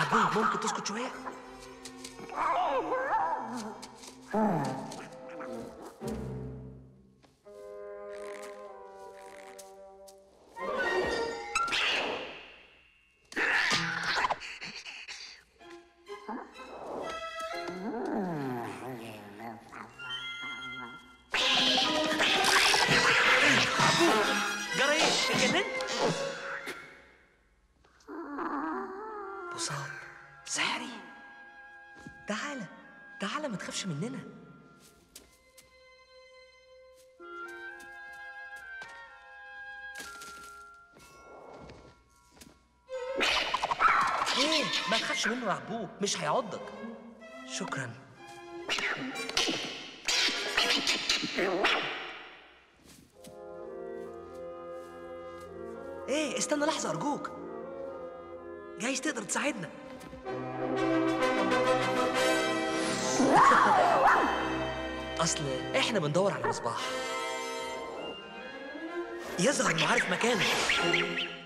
عبود ممكن تسكت شويه جرى ايه اتجننت بصات سحري تعالى تعالى ما تخافش مننا ايه ما تخافش منه يا عبود مش هيعضك شكرا ايه استنى لحظة أرجوك جايز تقدر تساعدنا أصل إحنا بندور على مصباح يظهر إنه عارف مكانه